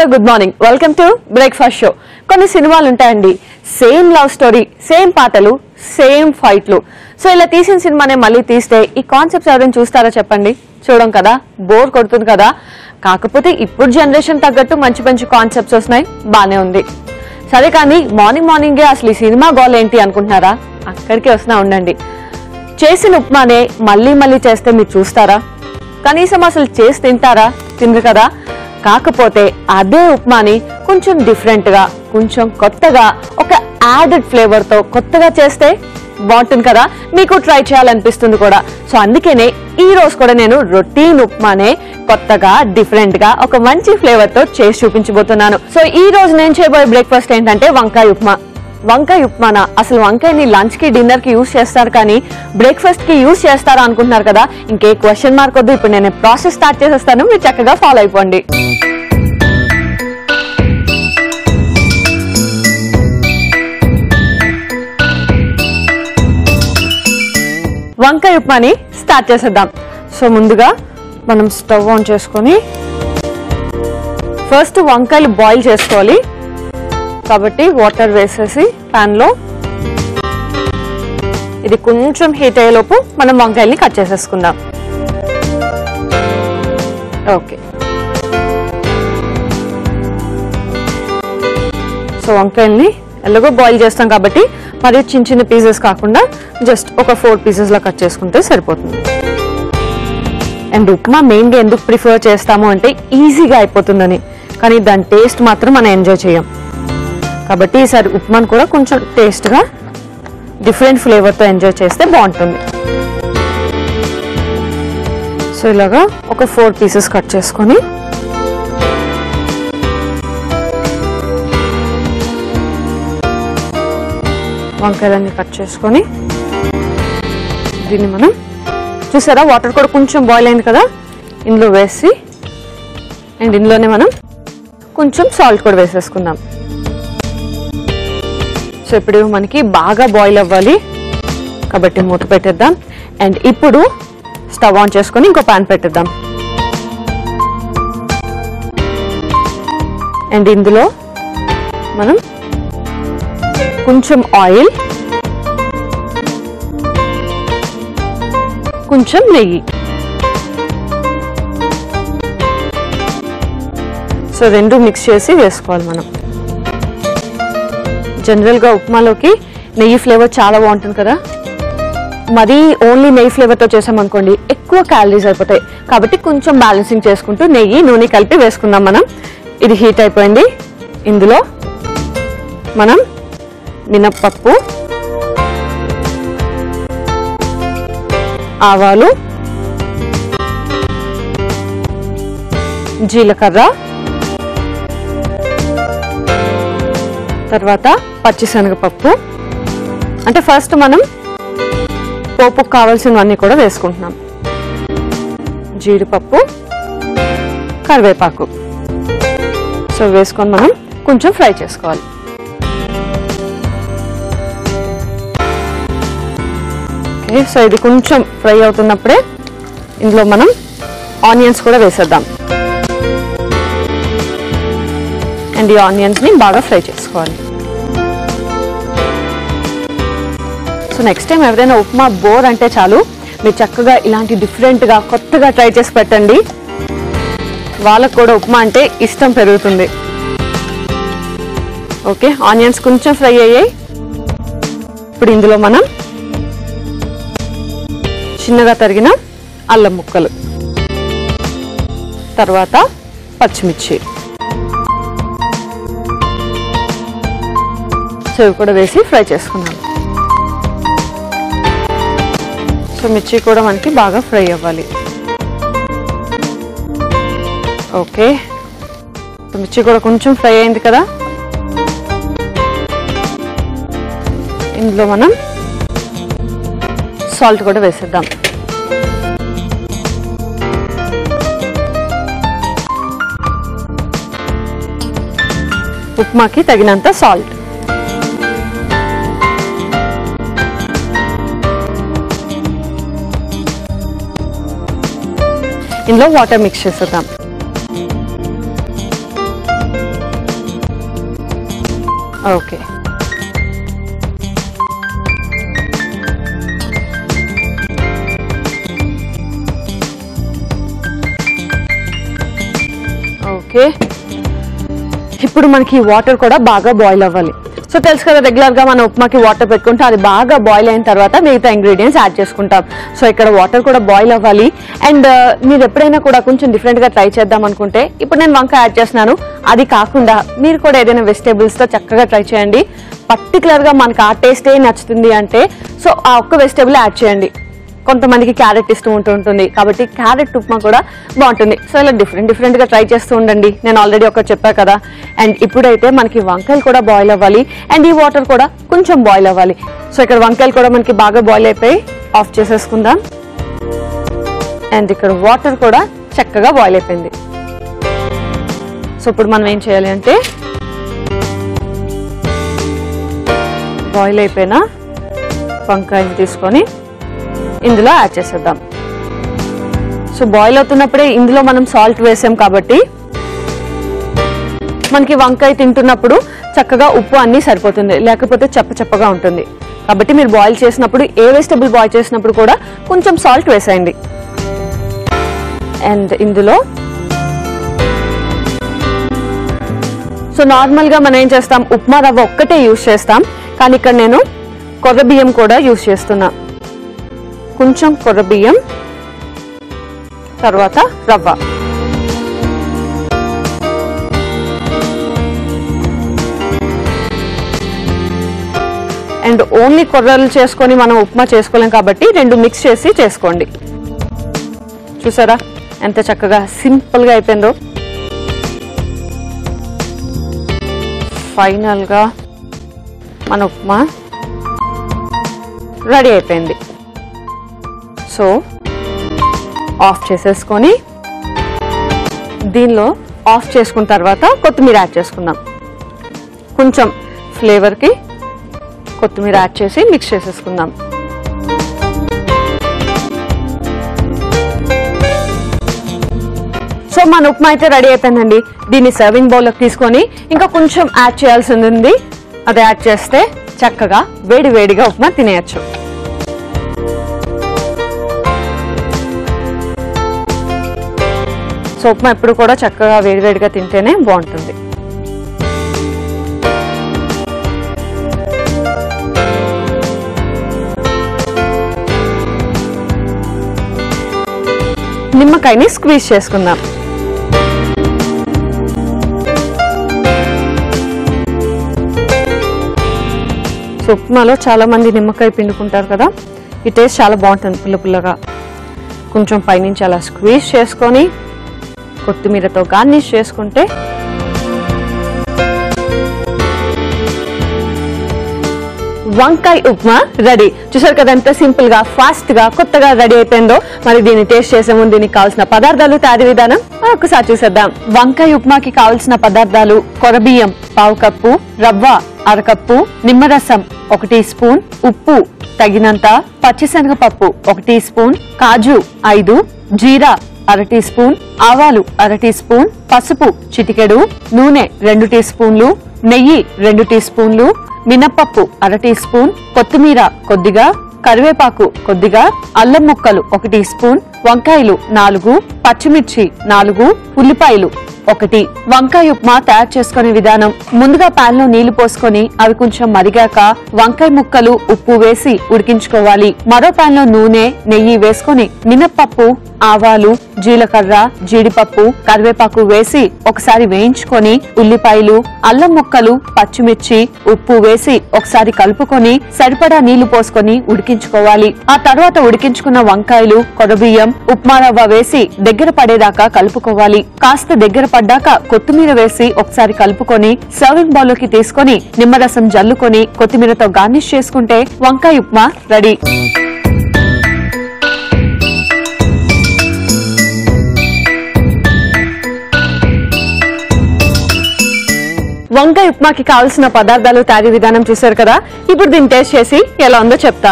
Good morning welcome to breakfast show కొన్ని సినిమాలు ఉంటాయండి సేమ్ లవ్ స్టోరీ సేమ్ పాటలు సేమ్ ఫైట్లు సో ఇలా తీసిన సినిమానే మళ్ళీ తీస్తే ఈ కాన్సెప్ట్స్ ఎవరైనా చూస్తారా చెప్పండి చూడం కదా బోర్ కొడుతుంది కదా కాకపోతే ఇప్పుడు జనరేషన్ తగ్గట్టు మంచి మంచి కాన్సెప్ట్స్ వస్తున్నాయి బానే ఉంది సరే కానీ మార్నింగ్ మార్నింగే అసలు ఈ సినిమా గోల్ ఏంటి అనుకుంటున్నారా అక్కడికి వస్తున్నా ఉండండి చేసిన ఉప్మానే మళ్ళీ మళ్ళీ చేస్తే మీరు చూస్తారా కనీసం అసలు చేసి తింటారా తిండ్రు కదా కాకపోతే అదే ఉప్మాని కొంచెం డిఫరెంట్ గా కొంచెం కొత్తగా ఒక యాడెడ్ ఫ్లేవర్ తో కొత్తగా చేస్తే బాగుంటుంది కదా మీకు ట్రై చేయాలనిపిస్తుంది కూడా సో అందుకనే ఈ రోజు కూడా నేను రొటీన్ ఉప్మానే కొత్తగా డిఫరెంట్ గా ఒక మంచి ఫ్లేవర్ తో చేసి చూపించబోతున్నాను సో ఈ రోజు నేను చేయబోయే బ్రేక్ఫాస్ట్ ఏంటంటే వంకాయ ఉప్మా వంకాయ ఉప్మానా అసలు వంకాయని లంచ్ కి డిన్నర్ కి యూస్ చేస్తారు కానీ బ్రేక్ఫాస్ట్ కి యూస్ చేస్తారా అనుకుంటున్నారు కదా ఇంకే క్వశ్చన్ మార్క్ వద్దు ఇప్పుడు నేను ప్రాసెస్ స్టార్ట్ చేసేస్తాను మీరు చక్కగా ఫాలో అయిపోండి వంకాయ ఉప్మాని స్టార్ట్ చేసేద్దాం సో ముందుగా మనం స్టవ్ ఆన్ చేసుకొని ఫస్ట్ వంకాయలు బాయిల్ చేసుకోవాలి కాబట్టి వాటర్ వేసేసి పాన్ లో ఇది కొంచెం హీట్ అయ్యేలోపు మనం వంకాయల్ని కట్ చేసేసుకుందాం ఓకే సో వంకాయల్ని ఎలాగో బాయిల్ చేస్తాం కాబట్టి మరి చిన్న చిన్న పీసెస్ కాకుండా జస్ట్ ఒక ఫోర్ పీసెస్ లా కట్ చేసుకుంటే సరిపోతుంది అండ్ ఉప్మా మెయిన్గా ఎందుకు ప్రిఫర్ చేస్తాము అంటే ఈజీగా అయిపోతుందని కానీ దాని టేస్ట్ మాత్రం మనం ఎంజాయ్ చేయం కాబట్టి ఈసారి ఉప్మాను కూడా కొంచెం టేస్ట్గా డిఫరెంట్ ఫ్లేవర్తో ఎంజాయ్ చేస్తే బాగుంటుంది సో ఇలాగా ఒక ఫోర్ పీసెస్ కట్ చేసుకొని వంకాయలన్నీ కట్ చేసుకొని దీన్ని మనం చూసారా వాటర్ కూడా కొంచెం బాయిల్ అయింది కదా ఇందులో వేసి అండ్ ఇందులోనే మనం కొంచెం సాల్ట్ కూడా వేసేసుకుందాం సో ఇప్పుడు మనకి బాగా బాయిల్ అవ్వాలి కాబట్టి మూత పెట్టేద్దాం అండ్ ఇప్పుడు స్టవ్ ఆన్ చేసుకొని ఇంకో పాన్ పెట్టేద్దాం అండ్ ఇందులో మనం కొంచెం ఆయిల్ కొంచెం నెయ్యి సో రెండు మిక్స్ చేసి వేసుకోవాలి మనం జనరల్గా ఉప్మాలోకి నెయ్యి ఫ్లేవర్ చాలా బాగుంటుంది కదా మరీ ఓన్లీ నెయ్యి ఫ్లేవర్తో చేసామనుకోండి ఎక్కువ క్యాలరీస్ అయిపోతాయి కాబట్టి కొంచెం బ్యాలెన్సింగ్ చేసుకుంటూ నెయ్యి నూనె కలిపి వేసుకుందాం మనం ఇది హీట్ అయిపోయింది ఇందులో మనం మినప్పప్పు ఆవాలు జీలకర్ర తర్వాత పచ్చిశనగపప్పు అంటే ఫస్ట్ మనం పోపుకు కావాల్సినవన్నీ కూడా వేసుకుంటున్నాం జీడిపప్పు కరివేపాకు సో వేసుకొని మనం కొంచెం ఫ్రై చేసుకోవాలి ఓకే సో ఇది కొంచెం ఫ్రై అవుతున్నప్పుడే ఇందులో మనం ఆనియన్స్ కూడా వేసేద్దాం అండ్ ఈ ఆనియన్స్ని బాగా ఫ్రై చేసుకోవాలి సో నెక్స్ట్ టైం ఎవరైనా ఉప్మా బోర్ అంటే చాలు మీరు చక్కగా ఇలాంటి డిఫరెంట్గా కొత్తగా ట్రై చేసి పెట్టండి వాళ్ళకు కూడా ఉప్మా అంటే ఇష్టం పెరుగుతుంది ఓకే ఆనియన్స్ కొంచెం ఫ్రై అయ్యాయి ఇప్పుడు ఇందులో మనం చిన్నగా తరిగిన అల్లం ముక్కలు తర్వాత పచ్చిమిర్చి సో ఇవి కూడా వేసి ఫ్రై చేసుకున్నాను సో మిర్చి కూడా మనకి బాగా ఫ్రై అవ్వాలి ఓకే సో మిర్చి కూడా కొంచెం ఫ్రై అయింది కదా ఇందులో మనం సాల్ట్ కూడా వేసేద్దాం ఉప్మాకి తగినంత సాల్ట్ ఇందులో వాటర్ మిక్స్ చేసేద్దాం ఓకే ఓకే ఇప్పుడు మనకి వాటర్ కూడా బాగా బాయిల్ అవ్వాలి సో తెలుసు కదా రెగ్యులర్ గా మనం ఉప్మాకి వాటర్ పెట్టుకుంటే అది బాగా బాయిల్ అయిన తర్వాత మిగతా ఇంగ్రీడియంట్స్ యాడ్ చేసుకుంటాం సో ఇక్కడ వాటర్ కూడా బాయిల్ అవ్వాలి అండ్ మీరు ఎప్పుడైనా కూడా కొంచెం డిఫరెంట్ గా ట్రై చేద్దాం అనుకుంటే ఇప్పుడు నేను వంకాయ యాడ్ చేస్తున్నాను అది కాకుండా మీరు కూడా ఏదైనా వెజిటేబుల్స్ తో చక్కగా ట్రై చేయండి పర్టికులర్ గా మనకు ఆ టేస్టే నచ్చుతుంది అంటే సో ఆ ఒక్క వెజిటేబుల్ యాడ్ చేయండి కొంతమందికి క్యారెట్ ఇష్టం ఉంటూ ఉంటుంది కాబట్టి క్యారెట్ ఉప్మా కూడా బాగుంటుంది సో ఇలా డిఫరెంట్ డిఫరెంట్ గా ట్రై చేస్తూ ఉండండి నేను ఆల్రెడీ ఒకటి చెప్పా కదా అండ్ ఇప్పుడైతే మనకి వంకాయలు కూడా బాయిల్ అవ్వాలి అండ్ ఈ వాటర్ కూడా కొంచెం బాయిల్ అవ్వాలి సో ఇక్కడ వంకాయలు కూడా మనకి బాగా బాయిల్ అయిపోయి ఆఫ్ చేసేసుకుందాం అండ్ ఇక్కడ వాటర్ కూడా చక్కగా బాయిల్ అయిపోయింది సో ఇప్పుడు మనం ఏం చేయాలి అంటే బాయిల్ అయిపోయిన వంకాయని తీసుకొని ఇందులో యాడ్ చేసేద్దాం సో బాయిల్ అవుతున్నప్పుడే ఇందులో మనం సాల్ట్ వేసాం కాబట్టి మనకి వంకాయ తింటున్నప్పుడు చక్కగా ఉప్పు అన్నీ సరిపోతుంది లేకపోతే చప్ప చప్పగా ఉంటుంది కాబట్టి మీరు బాయిల్ చేసినప్పుడు ఏ వెజిటబుల్ బాయిల్ చేసినప్పుడు కూడా కొంచెం సాల్ట్ వేసేయండి అండ్ ఇందులో సో నార్మల్గా మనం ఏం చేస్తాం ఉప్మా రవ్వ ఒక్కటే యూస్ చేస్తాం కానీ ఇక్కడ నేను కొర్ర బియ్యం కూడా యూస్ చేస్తున్నా కొంచెం కొర్ర బియ్యం తర్వాత రవ్వ అండ్ ఓన్లీ కొర్రలు చేసుకొని మనం ఉప్మా చేసుకోలేం కాబట్టి రెండు మిక్స్ చేసి చేసుకోండి చూసారా ఎంత చక్కగా సింపుల్గా అయిపోయిందో ఫైనల్గా మన ఉప్మా రెడీ అయిపోయింది సో ఆఫ్ చేసేసుకొని దీనిలో ఆఫ్ చేసుకున్న తర్వాత కొత్తిమీర యాడ్ చేసుకుందాం కొంచెం ఫ్లేవర్కి కొత్తిమీర యాడ్ చేసి మిక్స్ చేసేసుకుందాం సో మన ఉప్మా అయితే రెడీ అయిపోయిందండి దీన్ని సర్వింగ్ బౌల్లోకి తీసుకొని ఇంకా కొంచెం యాడ్ చేయాల్సింది ఉంది అది యాడ్ చేస్తే చక్కగా వేడి వేడిగా ఉప్మా తినేయచ్చు సో ఉప్మా ఎప్పుడు కూడా చక్కగా వేడివేడిగా తింటేనే బాగుంటుంది నిమ్మకాయని స్క్వీజ్ చేసుకుందాం సో ఉప్మాలో చాలా మంది నిమ్మకాయ పిండుకుంటారు కదా ఈ టేస్ట్ చాలా బాగుంటుంది పుల్ల పుల్లగా కొంచెం పైనుంచి అలా స్క్వీజ్ చేసుకొని కొత్తిమీరతో గార్నిష్ చేసుకుంటే వంకాయ ఉప్మా రెడీ చూసారు కదా ఎంత సింపుల్ గా ఫాస్ట్ గా కొత్తగా రెడీ అయిపోయిందో మరి దీన్ని టేస్ట్ చేసే ముందు దీనికి కావాల్సిన పదార్థాలు తయారీ విధానం ఒకసారి చూసేద్దాం వంకాయ ఉప్మాకి కావాల్సిన పదార్థాలు కొరబియ్యం పావు కప్పు రవ్వ అరకప్పు నిమ్మరసం ఒక టీ స్పూన్ ఉప్పు తగినంత పచ్చిశనగపప్పు ఒక టీ స్పూన్ కాజు ఐదు జీరా అర టీ స్పూన్ ఆవాలు అర టీ స్పూన్ పసుపు చిటికెడు నూనె రెండు టీ స్పూన్లు నెయ్యి రెండు టీ స్పూన్లు మినప్పప్పు అర టీ స్పూన్ కొత్తిమీర కొద్దిగా కరివేపాకు కొద్దిగా అల్లం ముక్కలు ఒక టీ స్పూన్ వంకాయలు నాలుగు పచ్చిమిర్చి నాలుగు ఉల్లిపాయలు ఒకటి వంకాయ ఉప్మా తయారు చేసుకునే విధానం ముందుగా పాన్ లో నీళ్లు పోసుకొని అవి కొంచెం మరిగాక వంకాయ ముక్కలు ఉప్పు వేసి ఉడికించుకోవాలి మరో పాన్ లో నూనె నెయ్యి వేసుకొని మినప్పప్పు ఆవాలు జీలకర్ర జీడిపప్పు కరివేపాకు వేసి ఒకసారి వేయించుకొని ఉల్లిపాయలు అల్లం ముక్కలు పచ్చిమిర్చి ఉప్పు వేసి ఒకసారి కలుపుకొని సరిపడా నీళ్లు పోసుకొని ఉడికించుకోవాలి ఆ తర్వాత ఉడికించుకున్న వంకాయలు కొరబియ్యం ఉప్మా రవ్వ వేసి దగ్గర పడేదాకా కలుపుకోవాలి కాస్త దగ్గర పడ్డాక కొత్తిమీర వేసి ఒకసారి కలుపుకొని సర్వింగ్ బౌల్ లోకి తీసుకొని నిమ్మరసం జల్లుకొని కొత్తిమీరతో గార్నిష్ చేసుకుంటే వంకాయ ఉప్మా రెడీ వంకాయ ఉప్మాకి కావాల్సిన పదార్థాలు తయారీ విధానం చూశారు కదా ఇప్పుడు దీన్ని టేస్ట్ చేసి ఎలా ఉందో చెప్తా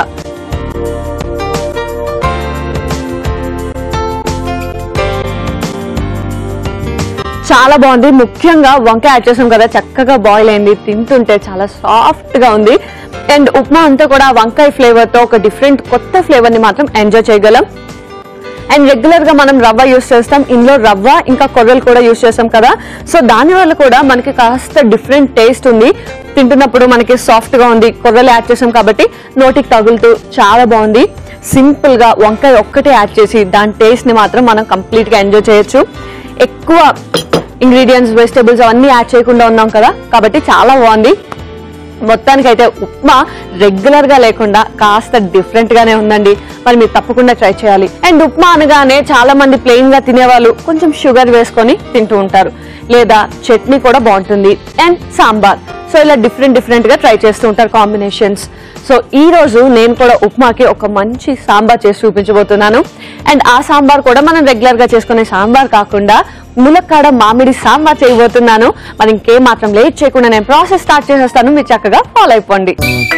చాలా బాగుంది ముఖ్యంగా వంకాయ యాడ్ చేసాం కదా చక్కగా బాయిల్ అయింది తింటుంటే చాలా సాఫ్ట్ గా ఉంది అండ్ ఉప్మా అంతా కూడా వంకాయ ఫ్లేవర్ తో ఒక డిఫరెంట్ కొత్త ఫ్లేవర్ ని మాత్రం ఎంజాయ్ చేయగలం అండ్ రెగ్యులర్ గా మనం రవ్వ యూస్ చేస్తాం ఇందులో రవ్వ ఇంకా కొర్రలు కూడా యూస్ చేస్తాం కదా సో దాని వల్ల కూడా మనకి కాస్త డిఫరెంట్ టేస్ట్ ఉంది తింటున్నప్పుడు మనకి సాఫ్ట్ గా ఉంది కొర్రలు యాడ్ చేసాం కాబట్టి నోటికి తగులుతూ చాలా బాగుంది సింపుల్ గా వంకాయ ఒక్కటే యాడ్ చేసి దాని టేస్ట్ ని మాత్రం మనం కంప్లీట్ గా ఎంజాయ్ చేయొచ్చు ఎక్కువ ఇంగ్రీడియంట్స్ వెజిటేబుల్స్ అవన్నీ యాడ్ చేయకుండా ఉన్నాం కదా కాబట్టి చాలా బాగుంది మొత్తానికైతే ఉప్మా రెగ్యులర్ గా లేకుండా కాస్త డిఫరెంట్ గానే ఉందండి మరి మీరు తప్పకుండా ట్రై చేయాలి అండ్ ఉప్మా అనగానే చాలా మంది ప్లెయిన్ గా తినేవాళ్ళు కొంచెం షుగర్ వేసుకొని తింటూ ఉంటారు లేదా చట్నీ కూడా బాగుంటుంది అండ్ సాంబార్ సో ఇలా డిఫరెంట్ డిఫరెంట్ గా ట్రై చేస్తూ ఉంటారు కాంబినేషన్స్ సో ఈ రోజు నేను కూడా ఉప్మాకి ఒక మంచి సాంబార్ చేసి చూపించబోతున్నాను అండ్ ఆ సాంబార్ కూడా మనం రెగ్యులర్ గా చేసుకునే సాంబార్ కాకుండా ములక్కాడ మామిడి సాంబార్ చేయబోతున్నాను మరి ఇంకేం మాత్రం లేట్ చేయకుండా నేను ప్రాసెస్ స్టార్ట్ చేసేస్తాను మీరు చక్కగా ఫాలో అయిపోండి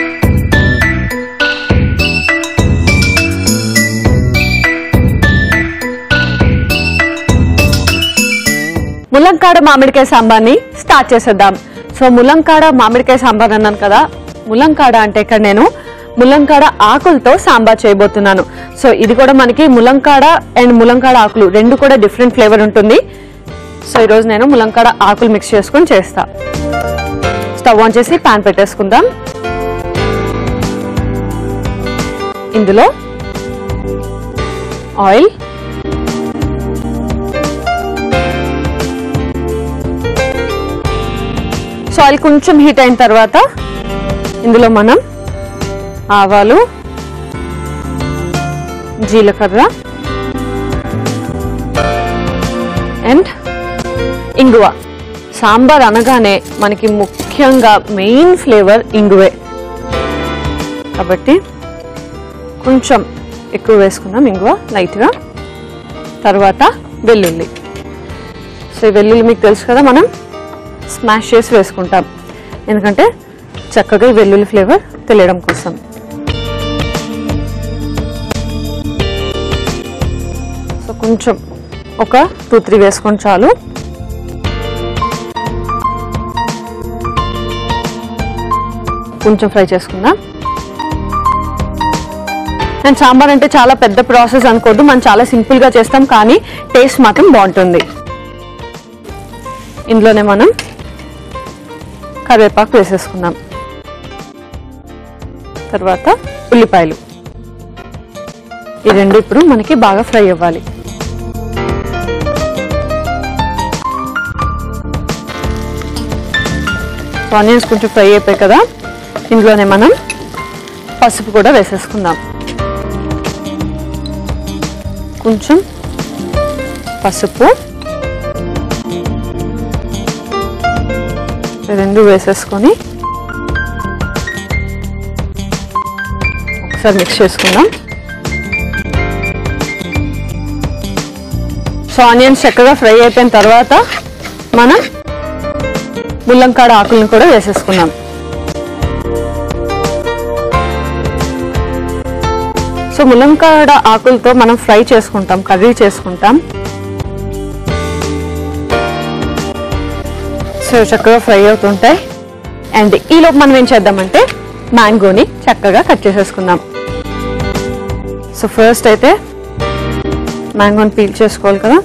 ములంకాడ మామిడికాయ సాంబార్ని స్టార్ట్ చేసేద్దాం సో ములంకాడ మామిడికాయ సాంబార్ అన్నాను కదా ములంకాడ అంటే ఇక్కడ నేను ములంకాడ ఆకులతో సాంబార్ చేయబోతున్నాను సో ఇది కూడా మనకి ములంకాడ అండ్ ములంకాడ ఆకులు రెండు కూడా డిఫరెంట్ ఫ్లేవర్ ఉంటుంది సో ఈరోజు నేను ములంకాడ ఆకులు మిక్స్ చేసుకొని చేస్తా స్టవ్ ఆన్ చేసి పాన్ పెట్టేసుకుందాం ఇందులో ఆయిల్ సో ఆయిల్ కొంచెం హీట్ అయిన తర్వాత ఇందులో మనం ఆవాలు జీలకర్ర అండ్ ఇంగువ సాంబార్ అనగానే మనకి ముఖ్యంగా మెయిన్ ఫ్లేవర్ ఇంగువే కాబట్టి కొంచెం ఎక్కువ వేసుకుందాం ఇంగువ లైట్గా తర్వాత వెల్లుల్లి సో ఈ వెల్లుల్లి మీకు తెలుసు కదా మనం స్మాష్ చేసి వేసుకుంటాం ఎందుకంటే చక్కగా ఈ వెల్లుల్లి ఫ్లేవర్ తెలియడం కోసం సో కొంచెం ఒక టూ త్రీ వేసుకొని చాలు కొంచెం ఫ్రై చేసుకుందాం అండ్ సాంబార్ అంటే చాలా పెద్ద ప్రాసెస్ అనుకోవద్దు మనం చాలా సింపుల్ గా చేస్తాం కానీ టేస్ట్ మాత్రం బాగుంటుంది ఇందులోనే మనం కరివేపాకు వేసేసుకుందాం తర్వాత ఉల్లిపాయలు ఈ రెండు ఇప్పుడు మనకి బాగా ఫ్రై అవ్వాలి ఆనియన్స్ కొంచెం ఫ్రై అయిపోయాయి కదా ఇందులోనే మనం పసుపు కూడా వేసేసుకుందాం కొంచెం పసుపు రెండు వేసేసుకొని ఒకసారి మిక్స్ చేసుకుందాం సో ఆనియన్స్ చక్కగా ఫ్రై అయిపోయిన తర్వాత మనం ముల్లంకాడ ఆకులను కూడా వేసేసుకున్నాం సో ముల్లంకాడ ఆకులతో మనం ఫ్రై చేసుకుంటాం కర్రీ చేసుకుంటాం సో చక్కగా ఫ్రై అవుతుంటాయి అండ్ ఈలోపు మనం ఏం చేద్దామంటే మ్యాంగోని చక్కగా కట్ చేసేసుకుందాం సో ఫస్ట్ అయితే మ్యాంగోని పీల్ చేసుకోవాలి కదా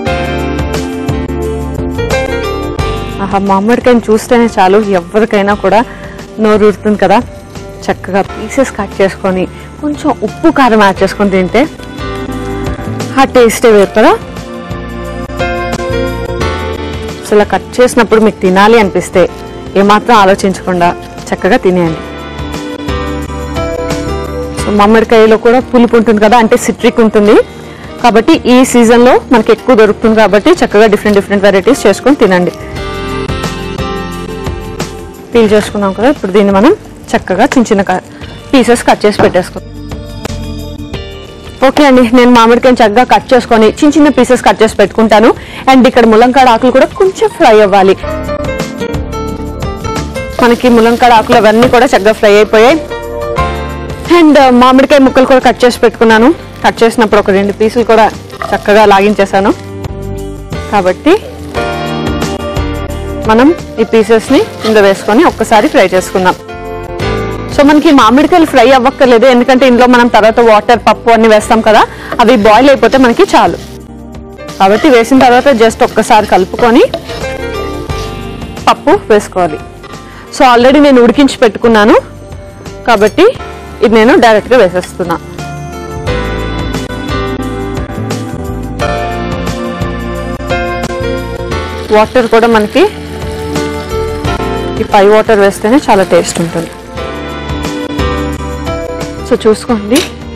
ఆహా మామిడికాయని చూస్తేనే చాలు ఎవరికైనా కూడా నోరు ఊరుతుంది కదా చక్కగా పీసెస్ కట్ చేసుకొని కొంచెం ఉప్పు కారం యాడ్ చేసుకొని తింటే ఆ టేస్టే వేరు కదా సో ఇలా కట్ చేసినప్పుడు మీకు తినాలి అనిపిస్తే ఏమాత్రం ఆలోచించకుండా చక్కగా తినేయండి సో మామిడికాయలో కూడా పులుపు ఉంటుంది కదా అంటే సిట్రిక్ ఉంటుంది కాబట్టి ఈ సీజన్లో మనకి ఎక్కువ దొరుకుతుంది కాబట్టి చక్కగా డిఫరెంట్ డిఫరెంట్ వెరైటీస్ చేసుకొని తినండి పీల్ చేసుకున్నాం కదా ఇప్పుడు దీన్ని మనం చక్కగా చిన్న చిన్న పీసెస్ కట్ చేసి పెట్టేసుకుందాం ఓకే అండి నేను మామిడికాయని చక్కగా కట్ చేసుకొని చిన్న చిన్న పీసెస్ కట్ చేసి పెట్టుకుంటాను అండ్ ఇక్కడ ములంకాడ ఆకులు కూడా కొంచెం ఫ్రై అవ్వాలి మనకి ములంకాడ ఆకులు అవన్నీ కూడా చక్కగా ఫ్రై అయిపోయాయి అండ్ మామిడికాయ ముక్కలు కూడా కట్ చేసి పెట్టుకున్నాను కట్ చేసినప్పుడు ఒక రెండు పీసులు కూడా చక్కగా లాగించేసాను కాబట్టి మనం ఈ పీసెస్ని ఇందులో వేసుకొని ఒక్కసారి ఫ్రై చేసుకుందాం సో మనకి మామిడికాయలు ఫ్రై అవ్వక్కర్లేదు ఎందుకంటే ఇందులో మనం తర్వాత వాటర్ పప్పు అన్ని వేస్తాం కదా అవి బాయిల్ అయిపోతే మనకి చాలు కాబట్టి వేసిన తర్వాత జస్ట్ ఒక్కసారి కలుపుకొని పప్పు వేసుకోవాలి సో ఆల్రెడీ నేను ఉడికించి పెట్టుకున్నాను కాబట్టి ఇది నేను డైరెక్ట్గా వేసేస్తున్నా వాటర్ కూడా మనకి ఈ పై వాటర్ వేస్తేనే చాలా టేస్ట్ ఉంటుంది సో చూసుకోండి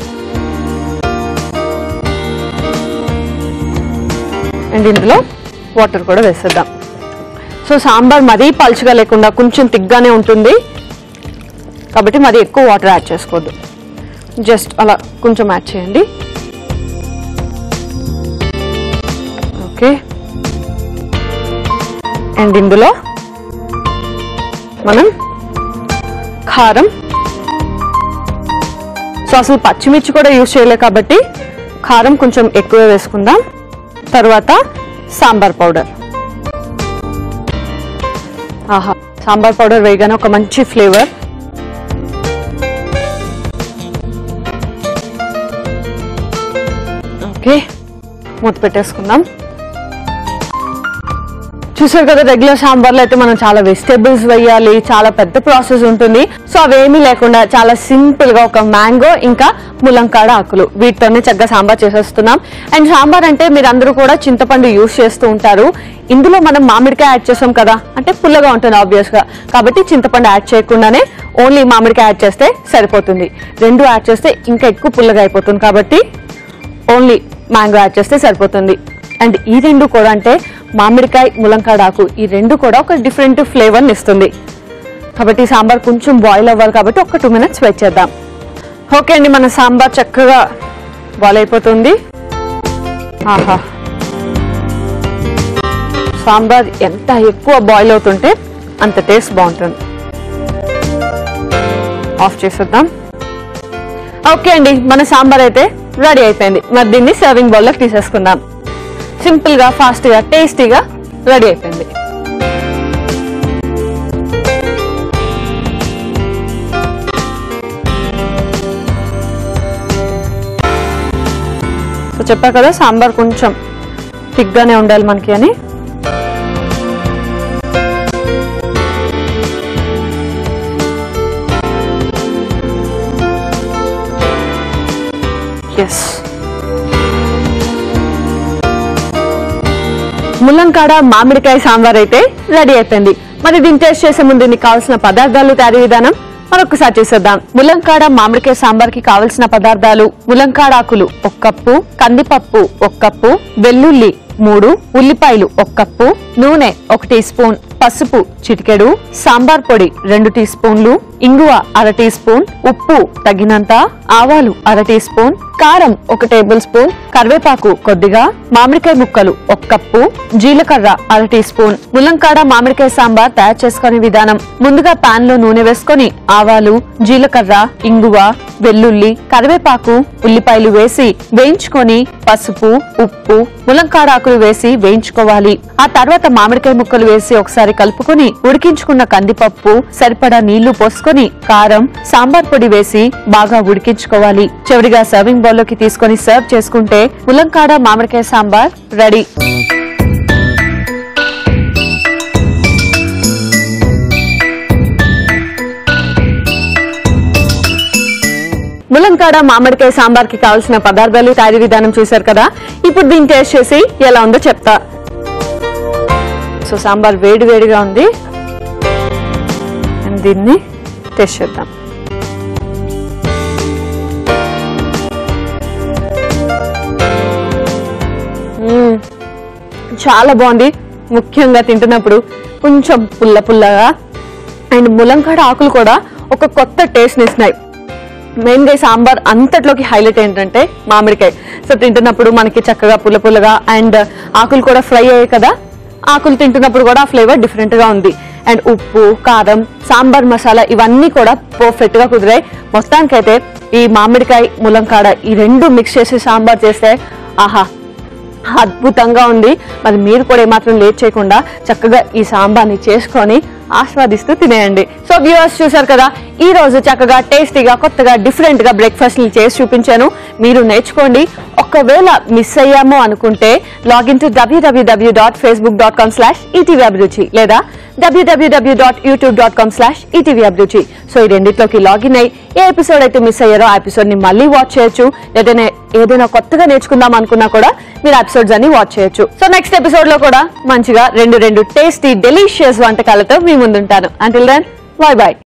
అండ్ ఇందులో వాటర్ కూడా వేసేద్దాం సో సాంబార్ మరీ పలుచగా లేకుండా కొంచెం తిగ్గానే ఉంటుంది కాబట్టి మరి ఎక్కువ వాటర్ యాడ్ చేసుకోవద్దు జస్ట్ అలా కొంచెం యాడ్ చేయండి ఓకే అండ్ ఇందులో మనం కారం సో అసలు పచ్చిమిర్చి కూడా యూజ్ చేయలే కాబట్టి కారం కొంచెం ఎక్కువ వేసుకుందాం తర్వాత సాంబార్ పౌడర్ ఆహా సాంబార్ పౌడర్ వేయగానే ఒక మంచి ఫ్లేవర్ ఓకే మూత పెట్టేసుకుందాం చూసారు కదా రెగ్యులర్ సాంబార్లో అయితే మనం చాలా వెజిటేబుల్స్ వేయాలి చాలా పెద్ద ప్రాసెస్ ఉంటుంది సో అవేమీ లేకుండా చాలా సింపుల్ గా ఒక మ్యాంగో ఇంకా ములంకాడ ఆకులు వీటితోనే చక్కగా సాంబార్ చేసేస్తున్నాం అండ్ సాంబార్ అంటే మీరు అందరూ కూడా చింతపండు యూస్ చేస్తూ ఉంటారు ఇందులో మనం మామిడికాయ యాడ్ చేసాం కదా అంటే పుల్లగా ఉంటుంది ఆబ్వియస్ గా కాబట్టి చింతపండు యాడ్ చేయకుండానే ఓన్లీ మామిడికాయ యాడ్ చేస్తే సరిపోతుంది రెండు యాడ్ చేస్తే ఇంకా ఎక్కువ పుల్లగా అయిపోతుంది కాబట్టి ఓన్లీ మ్యాంగో యాడ్ చేస్తే సరిపోతుంది అండ్ ఈ రెండు కూడా అంటే మామిడికాయ ములంకాడాకు ఈ రెండు కూడా ఒక డిఫరెంట్ ఫ్లేవర్ని ఇస్తుంది కాబట్టి ఈ సాంబార్ కొంచెం బాయిల్ అవ్వాలి కాబట్టి ఒక టూ మినిట్స్ వెయిట్ చేద్దాం ఓకే అండి మన సాంబార్ చక్కగా బాయిల్ అయిపోతుంది ఆహా సాంబార్ ఎంత ఎక్కువ బాయిల్ అవుతుంటే అంత టేస్ట్ బాగుంటుంది ఆఫ్ చేసేద్దాం ఓకే అండి మన సాంబార్ అయితే రెడీ అయిపోయింది మరి దీన్ని సర్వింగ్ బౌల్లోకి తీసేసుకుందాం సింపుల్ గా ఫాస్ట్ గా టేస్టీగా రెడీ అయిపోయింది సో చెప్పా కదా సాంబార్ కొంచెం థిక్గానే ఉండాలి మనకి అని ఎస్ ముల్లంకాడ మామిడికాయ సాంబార్ అయితే రెడీ అయిపోయింది మరి దీన్ని టేస్ట్ చేసే ముందు దీనికి కావాల్సిన పదార్థాలు తయారీ విధానం మరొకసారి చూసేద్దాం ముల్లంకాడ మామిడికాయ సాంబార్ కి కావలసిన పదార్థాలు ముల్లంకాడ ఆకులు ఒక కప్పు కందిపప్పు ఒక కప్పు వెల్లుల్లి మూడు ఉల్లిపాయలు ఒక కప్పు నూనె ఒక టీ స్పూన్ పసుపు చిటికెడు సాంబార్ పొడి రెండు టీ స్పూన్లు ఇంగువ అర టీ స్పూన్ ఉప్పు తగినంత ఆవాలు అర టీ స్పూన్ కారం ఒక టేబుల్ స్పూన్ కరివేపాకు కొద్దిగా మామిడికాయ ముక్కలు ఒక కప్పు జీలకర్ర అర టీ స్పూన్ ముల్లంకాడ మామిడికాయ సాంబార్ తయారు చేసుకునే విధానం ముందుగా పాన్ లో నూనె వేసుకొని ఆవాలు జీలకర్ర ఇంగువ వెల్లుల్లి కరివేపాకు ఉల్లిపాయలు వేసి వేయించుకొని పసుపు ఉప్పు ములంకాడ ఆకులు వేసి వేయించుకోవాలి ఆ తర్వాత మామిడికాయ ముక్కలు వేసి ఒకసారి కలుపుకొని ఉడికించుకున్న కందిపప్పు సరిపడా నీళ్లు పోసుకొని కారం సాంబార్ పొడి వేసి బాగా ఉడికించుకోవాలి చివరిగా సర్వింగ్ బౌల్ లోకి తీసుకొని సర్వ్ చేసుకుంటే ములంకాడ మామిడికాయ సాంబార్ రెడీ ములంకాడ మామిడికాయ సాంబార్ కి కావాల్సిన పదార్థాలు తయారీ విధానం చూశారు కదా ఇప్పుడు దీన్ని టేస్ట్ చేసి ఎలా ఉందో చెప్తా సో సాంబార్ వేడి వేడిగా ఉంది And దీన్ని టేస్ట్ చేద్దాం మ్మ్. చాలా బాగుంది ముఖ్యంగా తింటున్నప్పుడు కొంచెం పుల్ల పుల్లగా అండ్ ములంకాడ ఆకులు కూడా ఒక కొత్త టేస్ట్ ఇస్తున్నాయి మెయిన్ గా ఈ సాంబార్ అంతట్లోకి హైలైట్ ఏంటంటే మామిడికాయ సో తింటున్నప్పుడు మనకి చక్కగా పుల్ల పుల్లగా అండ్ ఆకులు కూడా ఫ్రై అయ్యాయి కదా ఆకులు తింటున్నప్పుడు కూడా ఆ ఫ్లేవర్ డిఫరెంట్ గా ఉంది అండ్ ఉప్పు కారం సాంబార్ మసాలా ఇవన్నీ కూడా పర్ఫెక్ట్ గా కుదిరాయి మొత్తానికైతే ఈ మామిడికాయ ములంకాడ ఈ రెండు మిక్స్ చేసి సాంబార్ చేస్తే ఆహా అద్భుతంగా ఉంది మరి మీరు కూడా ఏమాత్రం లేట్ చేయకుండా చక్కగా ఈ సాంబార్ని చేసుకొని ఆస్వాదిస్తూ తినేయండి సో వ్యూవర్స్ చూసారు కదా ఈ రోజు చక్కగా టేస్టీగా కొత్తగా డిఫరెంట్ గా బ్రేక్ఫాస్ట్ ని చేసి చూపించాను మీరు నేర్చుకోండి ఒకవేళ మిస్ అయ్యాము అనుకుంటే login to W W W dot Facebook dot com slash ETV Abhiruchi లేదా W W W dot YouTube dot com slash ETV Abhiruchi so ఈ రెండిట్లోకి లాగిన్ అయ్యి ఏ ఎపిసోడ్ అయితే మిస్ అయ్యారో ఆ ఎపిసోడ్ ని మళ్ళీ వాచ్ చేయొచ్చు ఏదైనా ఏదైనా కొత్తగా నేర్చుకుందాం అనుకున్నా కూడా మీరు ఎపిసోడ్స్ అన్ని వాచ్ చేయొచ్చు సో నెక్స్ట్ ఎపిసోడ్ లో కూడా మంచిగా రెండు రెండు టేస్టీ డెలిషియస్ వంటకాలతో మీ ముందుంటాను అంటిల్ దెన్ బాయ్ బాయ్